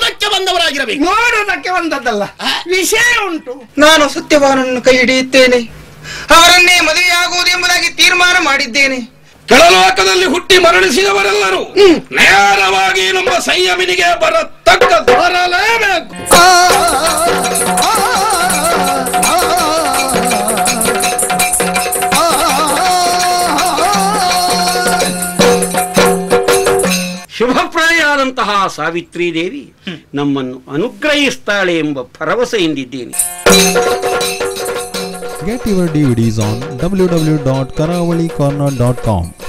ನೋಡುವುದಕ್ಕೆ ಬಂದವರಾಗಿರಬೇಕು ನೋಡುವುದಕ್ಕೆ ಬಂದದ್ದಲ್ಲ ವಿಷಯ ಉಂಟು ನಾನು ಸತ್ಯವಾನನ್ನು ಕೈ ಹಿಡಿಯುತ್ತೇನೆ ಅವರನ್ನೇ ಮದುವೆಯಾಗುವುದೆಂಬುದಾಗಿ ತೀರ್ಮಾನ ಮಾಡಿದ್ದೇನೆ ಕೆಳಲೋಕದಲ್ಲಿ ಹುಟ್ಟಿ ಮರಣಿಸಿದವರೆಲ್ಲರೂ ನೇರವಾಗಿ ನಮ್ಮ ಸಂಯಮಿನಿಗೆ ಬರತಕ್ಕ ಬರಲೇಬೇಕು ಶುಭಪ್ರಾಯಾದಂತಹ ಸಾವಿತ್ರಿ ದೇವಿ ನಮ್ಮನ್ನು ಅನುಗ್ರಹಿಸ್ತಾಳೆ ಎಂಬ ಭರವಸೆಯಿಂದಿದ್ದೇನೆ Get your DVDs on www.karavalicorner.com.